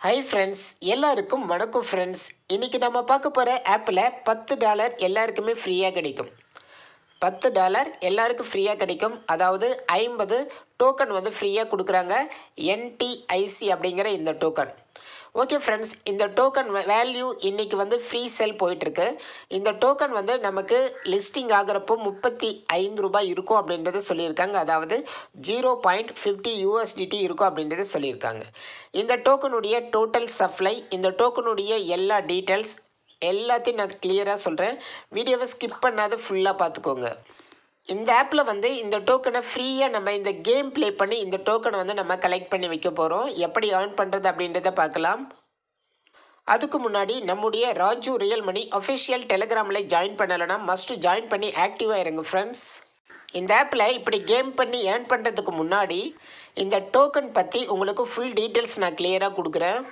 hi friends எல்லாருக்கும் வணக்கம் friends இன்றைக்கி நம்ம பார்க்க போகிற ஆப்பில் பத்து டாலர் எல்லாருக்குமே ஃப்ரீயாக கிடைக்கும் பத்து டாலர் எல்லாருக்கும் ஃப்ரீயாக கிடைக்கும் அதாவது ஐம்பது டோக்கன் வந்து ஃப்ரீயாக கொடுக்குறாங்க என்டிஐசி அப்படிங்கிற இந்த டோக்கன் ஓகே ஃப்ரெண்ட்ஸ் இந்த டோக்கன் வேல்யூ இன்றைக்கி வந்து ஃப்ரீ செல் போயிட்டுருக்கு இந்த டோக்கன் வந்து நமக்கு லிஸ்டிங் ஆகிறப்போ முப்பத்தி ஐந்து ரூபாய் இருக்கும் அப்படின்றத சொல்லியிருக்காங்க அதாவது ஜீரோ பாயிண்ட் ஃபிஃப்டி யூஎஸ்டிடி இருக்கும் அப்படின்றத சொல்லியிருக்காங்க இந்த டோக்கனுடைய டோட்டல் சப்ளை இந்த டோக்கனுடைய எல்லா டீட்டெயில்ஸ் எல்லாத்தையும் நான் கிளியராக சொல்கிறேன் வீடியோவை ஸ்கிப் பண்ணாத ஃபுல்லாக பார்த்துக்கோங்க இந்த ஆப்பில் வந்து இந்த டோக்கனை ஃப்ரீயாக நம்ம இந்த கேம் ப்ளே பண்ணி இந்த டோக்கனை வந்து நம்ம கலெக்ட் பண்ணி வைக்க போகிறோம் எப்படி ஏர்ன் பண்ணுறது அப்படின்றத பார்க்கலாம் அதுக்கு முன்னாடி நம்முடைய ராஜு ரியல் மணி அஃபிஷியல் டெலிகிராமில் ஜாயின் பண்ணலைன்னா மஸ்ட்டு ஜாயின் பண்ணி ஆக்டிவாக இருங்க ஃப்ரெண்ட்ஸ் இந்த ஆப்பில் இப்படி கேம் பண்ணி ஏர்ன் பண்ணுறதுக்கு முன்னாடி இந்த டோக்கன் பற்றி உங்களுக்கு ஃபுல் டீட்டெயில்ஸ் நான் கிளியராக கொடுக்குறேன்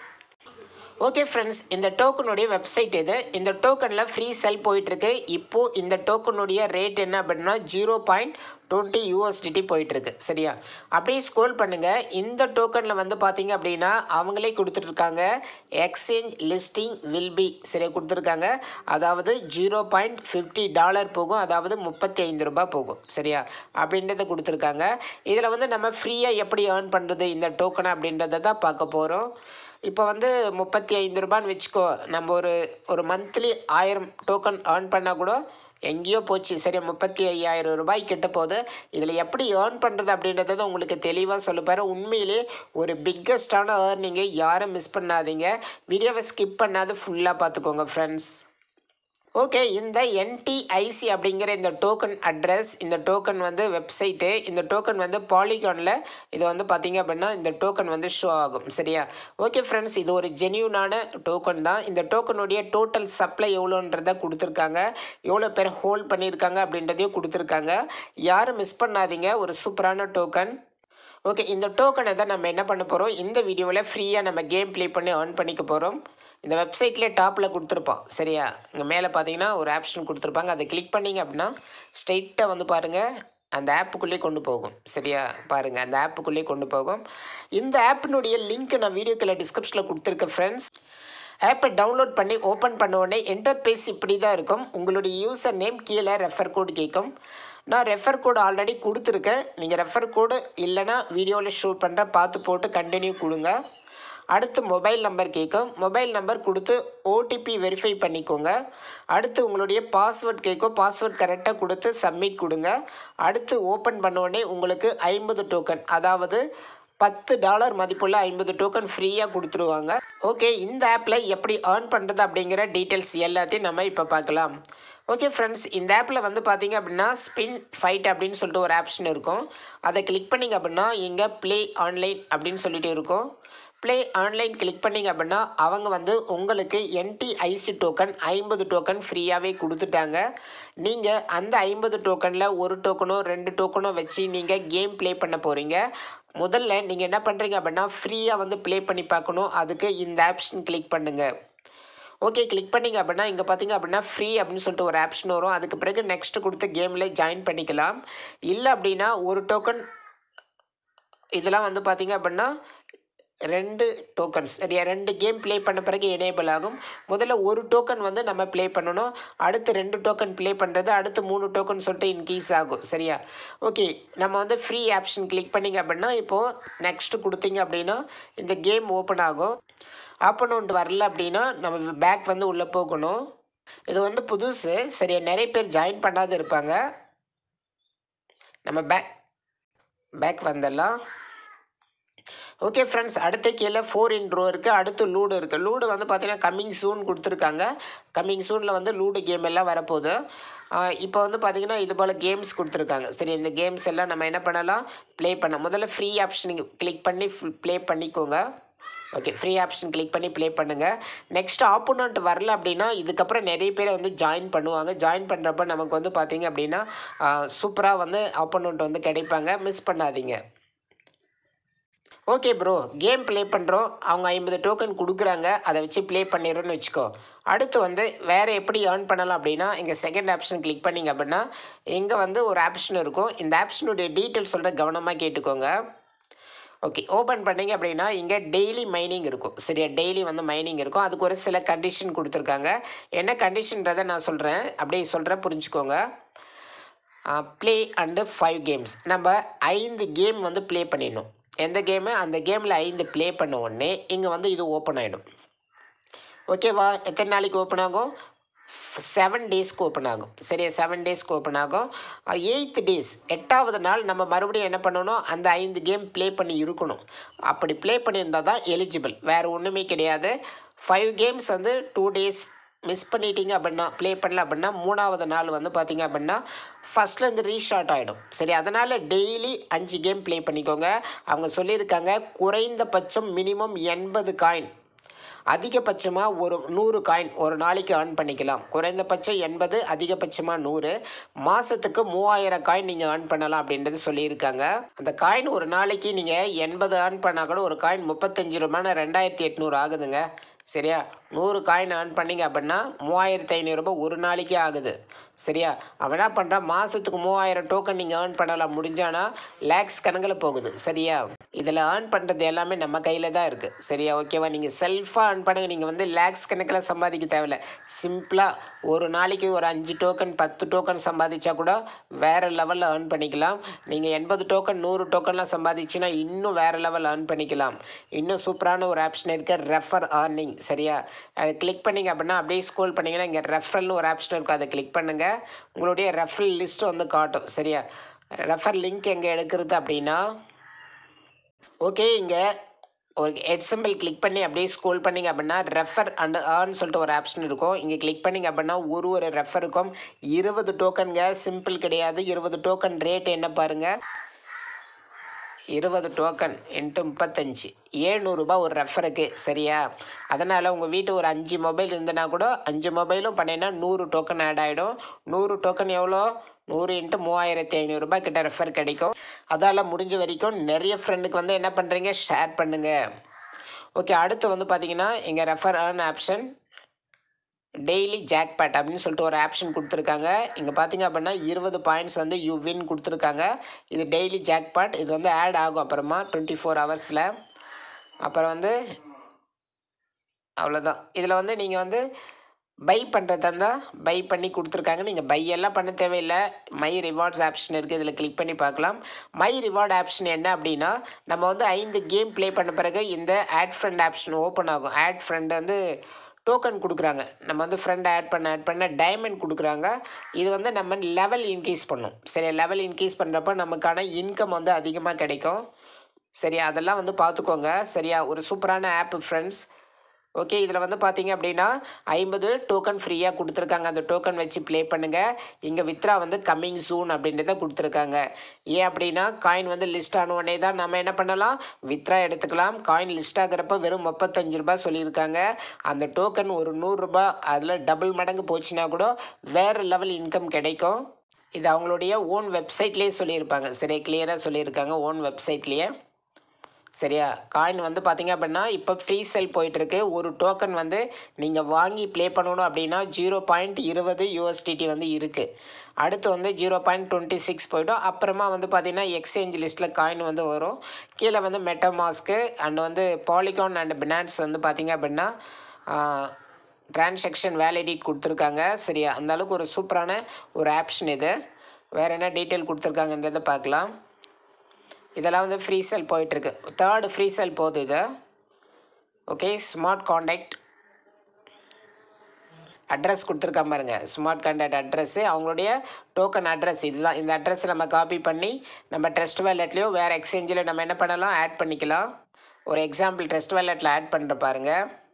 ஓகே ஃப்ரெண்ட்ஸ் இந்த டோக்கனுடைய வெப்சைட் இது இந்த டோக்கனில் ஃப்ரீ செல் போயிட்டுருக்கு இப்போது இந்த டோக்கனுடைய ரேட் என்ன அப்படின்னா ஜீரோ பாயிண்ட் டுவெண்ட்டி யூஎஸ்டிடி போயிட்டுருக்கு சரியா அப்படியே ஸ்க்ரோல் பண்ணுங்கள் இந்த டோக்கனில் வந்து பார்த்தீங்க அப்படின்னா அவங்களே கொடுத்துட்ருக்காங்க எக்ஸ்சேஞ்ச் லிஸ்டிங் வில் பி சரியா கொடுத்துருக்காங்க அதாவது ஜீரோ பாயிண்ட் ஃபிஃப்டி டாலர் போகும் அதாவது முப்பத்தி ஐந்து ரூபாய் போகும் சரியா அப்படின்றத கொடுத்துருக்காங்க இதில் வந்து நம்ம ஃப்ரீயாக எப்படி ஏர்ன் பண்ணுறது இந்த டோக்கனை அப்படின்றத தான் பார்க்க போகிறோம் இப்போ வந்து முப்பத்தி ஐந்து ரூபான்னு வச்சுக்கோ நம்ம ஒரு ஒரு மந்த்லி ஆயிரம் டோக்கன் ஏர்ன் பண்ணால் கூட எங்கேயோ போச்சு சரி முப்பத்தி ஐயாயிரம் ரூபாய் கிட்ட போகுது இதில் எப்படி ஏர்ன் பண்ணுறது அப்படின்றத உங்களுக்கு தெளிவாக சொல்லுப்பாரு உண்மையிலே ஒரு பிக்கஸ்டான ஏர்னிங்கை யாரும் மிஸ் பண்ணாதீங்க வீடியோவை ஸ்கிப் பண்ணாத ஃபுல்லாக பார்த்துக்கோங்க ஃப்ரெண்ட்ஸ் ஓகே இந்த என்டிஐசி அப்படிங்கிற இந்த டோக்கன் அட்ரஸ் இந்த டோக்கன் வந்து வெப்சைட்டு இந்த டோக்கன் வந்து பாலிகானில் இது வந்து பார்த்தீங்க அப்படின்னா இந்த டோக்கன் வந்து ஷோ ஆகும் சரியா ஓகே ஃப்ரெண்ட்ஸ் இது ஒரு ஜென்யூனான டோக்கன் தான் இந்த டோக்கனுடைய டோட்டல் சப்ளை எவ்வளோன்றதை கொடுத்துருக்காங்க எவ்வளோ பேர் ஹோல்ட் பண்ணியிருக்காங்க அப்படின்றதையும் கொடுத்துருக்காங்க யாரும் மிஸ் பண்ணாதீங்க ஒரு சூப்பரான டோக்கன் ஓகே இந்த டோக்கனை தான் நம்ம என்ன பண்ண போகிறோம் இந்த வீடியோவில் ஃப்ரீயாக நம்ம கேம் ப்ளே பண்ணி ஏர்ன் பண்ணிக்க போகிறோம் இந்த வெப்சைட்லேயே டாப்பில் கொடுத்துருப்பான் சரியா இங்கே மேலே பார்த்தீங்கன்னா ஒரு ஆப்ஷன் கொடுத்துருப்பாங்க அதை கிளிக் பண்ணிங்க அப்படின்னா ஸ்ட்ரைட்டாக வந்து பாருங்கள் அந்த ஆப்புக்குள்ளேயே கொண்டு போகும் சரியா பாருங்கள் அந்த ஆப்புக்குள்ளேயே கொண்டு போகும் இந்த ஆப்பினுடைய லிங்க் நான் வீடியோக்கில் டிஸ்கிரிப்ஷனில் கொடுத்துருக்கேன் ஃப்ரெண்ட்ஸ் ஆப்பை டவுன்லோட் பண்ணி ஓப்பன் பண்ண உடனே என்டர்பேஸ் இப்படி தான் இருக்கும் உங்களுடைய யூசர் நேம் கீழே ரெஃபர் கோடு கேட்கும் நான் ரெஃபர் கோடு ஆல்ரெடி கொடுத்துருக்கேன் நீங்கள் ரெஃபர் கோடு இல்லைனா வீடியோவில் ஷூ பண்ணுறேன் பார்த்து போட்டு கண்டினியூ கொடுங்க அடுத்து மொபைல் நம்பர் கேட்கும் மொபைல் நம்பர் கொடுத்து ஓடிபி வெரிஃபை பண்ணிக்கோங்க அடுத்து உங்களுடைய பாஸ்வேர்ட் கேட்கும் பாஸ்வேர்ட் கரெக்டாக கொடுத்து சப்மிட் கொடுங்க அடுத்து ஓப்பன் பண்ண உடனே உங்களுக்கு ஐம்பது டோக்கன் அதாவது பத்து டாலர் மதிப்புள்ள ஐம்பது டோக்கன் ஃப்ரீயாக கொடுத்துருவாங்க ஓகே இந்த ஆப்பில் எப்படி ஏர்ன் பண்ணுறது அப்படிங்கிற டீட்டெயில்ஸ் எல்லாத்தையும் நம்ம இப்போ பார்க்கலாம் ஓகே ஃப்ரெண்ட்ஸ் இந்த ஆப்பில் வந்து பார்த்தீங்க அப்படின்னா ஸ்பின் ஃபைட் அப்படின்னு சொல்லிட்டு ஒரு ஆப்ஷன் இருக்கும் அதை கிளிக் பண்ணிங்க அப்படின்னா இங்கே ப்ளே ஆன்லைன் அப்படின்னு சொல்லிட்டு இருக்கும் ப்ளே ஆன்லைன் கிளிக் பண்ணிங்க அப்படின்னா அவங்க வந்து உங்களுக்கு என்டிஐசி டோக்கன் ஐம்பது டோக்கன் ஃப்ரீயாகவே கொடுத்துட்டாங்க நீங்கள் அந்த ஐம்பது டோக்கனில் ஒரு டோக்கனோ ரெண்டு டோக்கனோ வச்சு நீங்கள் கேம் ப்ளே பண்ண போகிறீங்க முதல்ல நீங்கள் என்ன பண்ணுறீங்க அப்படின்னா ஃப்ரீயாக வந்து ப்ளே பண்ணி பார்க்கணும் அதுக்கு இந்த ஆப்ஷன் கிளிக் பண்ணுங்கள் ஓகே கிளிக் பண்ணிங்க அப்படின்னா இங்கே பார்த்தீங்க அப்படின்னா ஃப்ரீ அப்படின்னு சொல்லிட்டு ஒரு ஆப்ஷன் வரும் அதுக்கு பிறகு நெக்ஸ்ட் கொடுத்து கேமில் ஜாயின் பண்ணிக்கலாம் இல்லை அப்படின்னா ஒரு டோக்கன் இதெல்லாம் வந்து பார்த்தீங்க அப்படின்னா ரெண்டு டோக்கன்ஸ் சரியா ரெண்டு கேம் ப்ளே பண்ண பிறகு எனேபிள் ஆகும் முதல்ல ஒரு டோக்கன் வந்து நம்ம ப்ளே பண்ணணும் அடுத்து ரெண்டு டோக்கன் ப்ளே பண்ணுறது அடுத்து மூணு டோக்கன் சொல்லிட்டு இன்க்ரீஸ் ஆகும் சரியா ஓகே நம்ம வந்து ஃப்ரீ ஆப்ஷன் கிளிக் பண்ணிங்க அப்படின்னா இப்போது நெக்ஸ்ட்டு கொடுத்தீங்க அப்படின்னா இந்த கேம் ஓப்பன் ஆகும் ஆப்பனவுண்ட் வரல அப்படின்னா நம்ம பேக் வந்து உள்ளே போகணும் இது வந்து புதுசு சரியா நிறைய பேர் ஜாயின் பண்ணாத இருப்பாங்க நம்ம பேக் பேக் வந்துடலாம் ஓகே ஃப்ரெண்ட்ஸ் அடுத்த கீழே ஃபோர் இன் ரோ இருக்குது அடுத்து லூடு இருக்குது லூடு வந்து பார்த்தீங்கன்னா கம்மிங் சூன் கொடுத்துருக்காங்க கம்மிங் சூனில் வந்து லூடு கேம் எல்லாம் வரப்போகுது இப்போ வந்து பார்த்திங்கன்னா இது போல் கேம்ஸ் கொடுத்துருக்காங்க சரி இந்த கேம்ஸ் எல்லாம் நம்ம என்ன பண்ணலாம் ப்ளே பண்ண முதல்ல ஃப்ரீ ஆப்ஷன் கிளிக் பண்ணி ப்ளே பண்ணிக்கோங்க ஓகே ஃப்ரீ ஆப்ஷன் கிளிக் பண்ணி ப்ளே பண்ணுங்கள் நெக்ஸ்ட் ஆப்போனண்ட் வரல அப்படின்னா இதுக்கப்புறம் நிறைய பேர் வந்து ஜாயின் பண்ணுவாங்க ஜாயின் பண்ணுறப்ப நமக்கு வந்து பார்த்திங்க அப்படின்னா சூப்பராக வந்து ஆப்போனண்ட் வந்து கிடைப்பாங்க மிஸ் பண்ணாதீங்க ஓகே ப்ரோ கேம் ப்ளே பண்ணுறோம் அவங்க ஐம்பது டோக்கன் கொடுக்குறாங்க அதை வச்சு ப்ளே பண்ணிடுறோன்னு வச்சுக்கோ அடுத்து வந்து வேறு எப்படி ஏர்ன் பண்ணலாம் அப்படின்னா இங்கே செகண்ட் ஆப்ஷன் கிளிக் பண்ணிங்க அப்படின்னா இங்கே வந்து ஒரு ஆப்ஷன் இருக்கும் இந்த ஆப்ஷனுடைய டீட்டெயில்ஸ் சொல்கிற கவனமாக கேட்டுக்கோங்க ஓகே ஓப்பன் பண்ணீங்க அப்படின்னா இங்கே டெய்லி மைனிங் இருக்கும் சரியா டெய்லி வந்து மைனிங் இருக்கும் அதுக்கு ஒரு சில கண்டிஷன் கொடுத்துருக்காங்க என்ன கண்டிஷன்றதை நான் சொல்கிறேன் அப்படியே சொல்கிறேன் புரிஞ்சுக்கோங்க ப்ளே அண்டு ஃபைவ் கேம்ஸ் நம்ம ஐந்து கேம் வந்து ப்ளே பண்ணிடணும் எந்த கேமு அந்த கேமில் ஐந்து ப்ளே பண்ண உடனே இங்கே வந்து இது ஓப்பன் ஆகிடும் ஓகேவா எத்தனை நாளைக்கு ஓப்பன் ஆகும் செவன் டேஸ்க்கு ஓப்பன் ஆகும் சரியா செவன் டேஸ்க்கு ஓப்பன் ஆகும் எயித் டேஸ் எட்டாவது நாள் நம்ம மறுபடியும் என்ன பண்ணணும் அந்த ஐந்து கேம் ப்ளே பண்ணி இருக்கணும் அப்படி ப்ளே பண்ணியிருந்தால் தான் எலிஜிபிள் வேறு ஒன்றுமே கிடையாது ஃபைவ் கேம்ஸ் வந்து டூ டேஸ் மிஸ் பண்ணிட்டீங்க அப்படின்னா ப்ளே பண்ணல அப்படின்னா மூணாவது நாள் வந்து பார்த்தீங்க அப்படின்னா ஃபஸ்ட்லேருந்து ரீஷார்ட் ஆகிடும் சரி அதனால் டெய்லி அஞ்சு கேம் ப்ளே பண்ணிக்கோங்க அவங்க சொல்லியிருக்காங்க குறைந்தபட்சம் மினிமம் எண்பது காயின் அதிகபட்சமாக ஒரு நூறு காயின் ஒரு நாளைக்கு ஏர்ன் பண்ணிக்கலாம் குறைந்தபட்சம் எண்பது அதிகபட்சமாக நூறு மாதத்துக்கு மூவாயிரம் காயின் நீங்கள் ஏர்ன் பண்ணலாம் அப்படின்றது சொல்லியிருக்காங்க அந்த காயின் ஒரு நாளைக்கு நீங்கள் எண்பது ஏர்ன் பண்ணால் கூட ஒரு காயின் முப்பத்தஞ்சு ரூபாய்னா ரெண்டாயிரத்தி எட்நூறு ஆகுதுங்க சரியா நூறு காயின் ஏர்ன் பண்ணிங்க அப்படின்னா மூவாயிரத்தி ஐநூறுரூபா ஒரு நாளைக்கே ஆகுது சரியா அவன் என்ன பண்ணுறான் மாதத்துக்கு மூவாயிரம் டோக்கன் நீங்கள் ஏர்ன் பண்ணலாம் முடிஞ்சானா லேக்ஸ் கணக்கில் போகுது சரியா இதில் ஏர்ன் பண்ணுறது எல்லாமே நம்ம கையில் தான் இருக்குது சரியா ஓகேவா நீங்கள் செல்ஃபாக ஏர்ன் பண்ணுங்க நீங்கள் வந்து லேக்ஸ் கணக்கில் சம்பாதிக்க தேவையில்ல சிம்பிளாக ஒரு நாளைக்கு ஒரு அஞ்சு டோக்கன் பத்து டோக்கன் சம்பாதிச்சா கூட வேறு லெவலில் ஏர்ன் பண்ணிக்கலாம் நீங்கள் எண்பது டோக்கன் நூறு டோக்கன்லாம் சம்பாதிச்சுன்னா இன்னும் வேறு லெவல் ஏர்ன் பண்ணிக்கலாம் இன்னும் சூப்பரான ஒரு ஆப்ஷன் இருக்குது ரெஃபர் ஏர்னிங் சரியா அதை கிளிக் பண்ணிங்க அப்படின்னா அப்படியே ஸ்க்ரோல் பண்ணிங்கன்னா இங்கே ரெஃபரல்னு ஒரு ஆப்ஷன் இருக்கும் அதை கிளிக் பண்ணுங்கள் உங்களுடைய ரெஃபரல் லிஸ்ட் வந்து காட்டும் சரியா ரெஃபர் லிங்க் எங்கே எடுக்கிறது அப்படின்னா ஓகே இங்கே ஒரு ஹெட் சிம்பிள் கிளிக் பண்ணி அப்படியே ஸ்க்ரோல் பண்ணிங்க அப்படின்னா ரெஃபர் அண்ட் ஏர்ன் சொல்லிட்டு ஒரு ஆப்ஷன் இருக்கும் இங்கே கிளிக் பண்ணிங்க அப்படின்னா ஒரு ஒரு ரெஃபருக்கும் இருபது டோக்கனுங்க சிம்பிள் கிடையாது இருபது டோக்கன் ரேட் என்ன பாருங்கள் இருபது டோக்கன் இன்ட்டு முப்பத்தஞ்சு ஏழ்நூறுபா ஒரு ரெஃபருக்கு சரியா அதனால் உங்கள் வீட்டு ஒரு அஞ்சு மொபைல் இருந்தனா கூட அஞ்சு மொபைலும் பண்ணினா நூறு டோக்கன் ஆட் ஆகிடும் நூறு டோக்கன் எவ்வளோ நூறு இன்ட்டு மூவாயிரத்தி ஐநூறுரூபா கிட்ட ரெஃபர் கிடைக்கும் அதால் முடிஞ்ச வரைக்கும் நிறைய ஃப்ரெண்டுக்கு வந்து என்ன பண்ணுறீங்க ஷேர் பண்ணுங்கள் ஓகே அடுத்து வந்து பார்த்தீங்கன்னா எங்கள் refer earn option daily jackpot அப்படின்னு சொல்லிட்டு ஒரு ஆப்ஷன் கொடுத்துருக்காங்க இங்கே பார்த்தீங்க அப்படின்னா இருபது பாயிண்ட்ஸ் வந்து யூ வின் கொடுத்துருக்காங்க இது டெய்லி ஜாக்பாட் இது வந்து ஆட் ஆகும் அப்புறமா டுவெண்ட்டி ஃபோர் ஹவர்ஸில் அப்புறம் வந்து அவ்வளோதான் இதில் வந்து நீங்கள் வந்து பை பண்ணுறதா இருந்தால் பை பண்ணி கொடுத்துருக்காங்க நீங்கள் பை எல்லாம் பண்ண தேவையில்லை மை ரிவார்ட்ஸ் ஆப்ஷன் இருக்குது இதில் கிளிக் பண்ணி பார்க்கலாம் மை ரிவார்ட் ஆப்ஷன் என்ன அப்படின்னா நம்ம வந்து ஐந்து கேம் ப்ளே பண்ண பிறகு இந்த ஆட் ஃப்ரெண்ட் ஆப்ஷன் ஓப்பன் ஆகும் ஆட் ஃப்ரெண்ட் வந்து டோக்கன் கொடுக்குறாங்க நம்ம வந்து ஃப்ரெண்ட் ஆட் பண்ண ஆட் பண்ண டைமண்ட் கொடுக்குறாங்க இது வந்து நம்ம லெவல் இன்க்ரீஸ் பண்ணும் சரி லெவல் இன்க்ரீஸ் பண்ணுறப்ப நமக்கான இன்கம் வந்து அதிகமாக கிடைக்கும் சரியா அதெல்லாம் வந்து பார்த்துக்கோங்க சரியா ஒரு சூப்பரான ஆப் ஃப்ரெண்ட்ஸ் ஓகே இதில் வந்து பார்த்தீங்க அப்படின்னா ஐம்பது டோக்கன் ஃப்ரீயாக கொடுத்துருக்காங்க அந்த டோக்கன் வச்சு ப்ளே பண்ணுங்கள் இங்கே வித்ரா வந்து கம்மிங் சூன் அப்படின்றத கொடுத்துருக்காங்க ஏன் அப்படின்னா காயின் வந்து லிஸ்ட் ஆன உடனே தான் நம்ம என்ன பண்ணலாம் வித்ரா எடுத்துக்கலாம் காயின் லிஸ்ட் ஆகிறப்ப வெறும் முப்பத்தஞ்சு ரூபாய் சொல்லியிருக்காங்க அந்த டோக்கன் ஒரு நூறுரூபா அதில் டபுள் மடங்கு போச்சுன்னா கூட வேறு லெவல் இன்கம் கிடைக்கும் இது அவங்களுடைய ஓன் வெப்சைட்லேயே சொல்லியிருப்பாங்க சரி கிளியராக சொல்லியிருக்காங்க ஓன் வெப்சைட்லேயே சரியா காயின் வந்து பார்த்தீங்க அப்படின்னா இப்போ ஃப்ரீ செல் போயிட்டுருக்கு ஒரு டோக்கன் வந்து நீங்கள் வாங்கி ப்ளே பண்ணணும் அப்படின்னா ஜீரோ பாயிண்ட் இருபது யூஎஸ்டிடி வந்து இருக்குது அடுத்து வந்து ஜீரோ பாயிண்ட் டுவெண்ட்டி சிக்ஸ் போய்டும் அப்புறமா வந்து பார்த்தீங்கன்னா எக்ஸ்சேஞ்ச் லிஸ்ட்டில் காயின் வந்து வரும் கீழே வந்து மெட்டமாஸ்க்கு அண்ட் வந்து பாலிகான் அண்ட் பினான்ஸ் வந்து பார்த்தீங்க அப்படின்னா டிரான்சாக்ஷன் வேலிடிட் கொடுத்துருக்காங்க சரியா அந்த அளவுக்கு ஒரு சூப்பரான ஒரு ஆப்ஷன் இது வேறு என்ன டீட்டெயில் கொடுத்துருக்காங்கன்றதை பார்க்கலாம் இதெல்லாம் வந்து ஃப்ரீ செல் போயிட்டுருக்கு தேர்டு ஃப்ரீ செல் போகுது இது ஓகே ஸ்மார்ட் காண்டாக்ட் அட்ரஸ் கொடுத்துருக்கா பாருங்க ஸ்மார்ட் கான்டாக்ட் அட்ரஸ்ஸு அவங்களுடைய டோக்கன் அட்ரஸ் இதுதான் இந்த அட்ரஸ் நம்ம காப்பி பண்ணி நம்ம ட்ரஸ்ட் வேலெட்லேயோ வேறு எக்ஸ்சேஞ்சில் நம்ம என்ன பண்ணலாம் ஆட் பண்ணிக்கலாம் ஒரு எக்ஸாம்பிள் ட்ரஸ்ட் வேலெட்டில் ஆட் பண்ணுற பாருங்க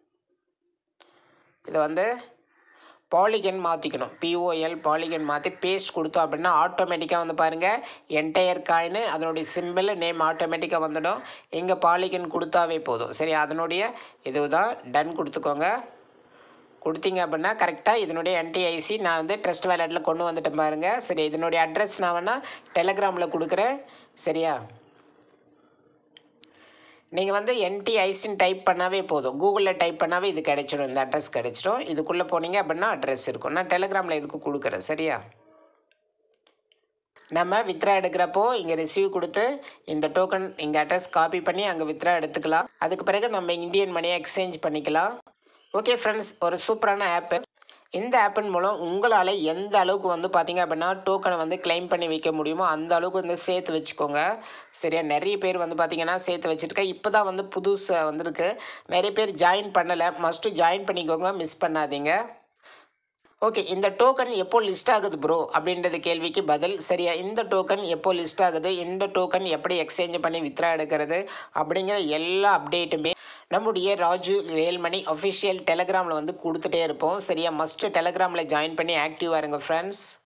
இது வந்து பாலிகன் மாற்றிக்கணும் பிஓஎல் பாலிகன் மாற்றி பேஸ்ட் கொடுத்தோம் அப்படின்னா ஆட்டோமேட்டிக்காக வந்து பாருங்கள் என்டையர் காயின் அதனுடைய சிம்பிள் நேம் ஆட்டோமேட்டிக்காக வந்துடும் எங்கே பாலிகன் கொடுத்தாவே போதும் சரி அதனுடைய இதுதான் டன் கொடுத்துக்கோங்க கொடுத்தீங்க அப்படின்னா கரெக்டாக இதனுடைய என்டிஐசி நான் வந்து ட்ரஸ்ட் வேலெட்டில் கொண்டு வந்துட்டேன் பாருங்கள் சரி இதனுடைய அட்ரஸ் நான் வேணால் டெலகிராமில் கொடுக்குறேன் சரியா நீங்கள் வந்து என்டிஐசின்னு டைப் பண்ணாவே போதும் கூகுளில் டைப் பண்ணாவே இது கிடைச்சிடும் இந்த அட்ரஸ் கிடைச்சிடும் இதுக்குள்ளே போனீங்க அப்படின்னா அட்ரஸ் இருக்கும் நான் டெலகிராமில் இதுக்கு கொடுக்குறேன் சரியா நம்ம வித்ரா எடுக்கிறப்போ இங்கே ரிசீவ் கொடுத்து இந்த டோக்கன் இங்கே அட்ரஸ் காப்பி பண்ணி அங்கே வித்ரா எடுத்துக்கலாம் அதுக்கு பிறகு நம்ம இந்தியன் மணியை எக்ஸ்சேஞ்ச் பண்ணிக்கலாம் ஓகே ஃப்ரெண்ட்ஸ் ஒரு சூப்பரான ஆப்பு இந்த ஆப்பின் மூலம் உங்களால் எந்த அளவுக்கு வந்து பார்த்தீங்க அப்படின்னா டோக்கனை வந்து கிளைம் பண்ணி வைக்க முடியுமோ அந்த அளவுக்கு வந்து சேர்த்து வச்சுக்கோங்க சரியா நிறைய பேர் வந்து பார்த்தீங்கன்னா சேர்த்து வச்சுருக்கேன் இப்போ தான் வந்து புதுசாக வந்திருக்கு நிறைய பேர் ஜாயின் பண்ணலை மஸ்ட்டு ஜாயின் பண்ணிக்கோங்க மிஸ் பண்ணாதீங்க ஓகே இந்த டோக்கன் எப்போ லிஸ்ட் ஆகுது ப்ரோ அப்படின்றது கேள்விக்கு பதில் சரியா இந்த டோக்கன் எப்போ லிஸ்ட் ஆகுது இந்த டோக்கன் எப்படி எக்ஸ்சேஞ்ச் பண்ணி வித்ரா எடுக்கிறது அப்படிங்கிற எல்லா அப்டேட்டுமே நம்முடைய ராஜு ரியல்மணி அஃபிஷியல் டெலகிராமில் வந்து கொடுத்துட்டே இருப்போம் சரியா மஸ்ட்டு டெலகிராமில் ஜாயின் பண்ணி ஆக்டிவாக இருங்க ஃப்ரெண்ட்ஸ்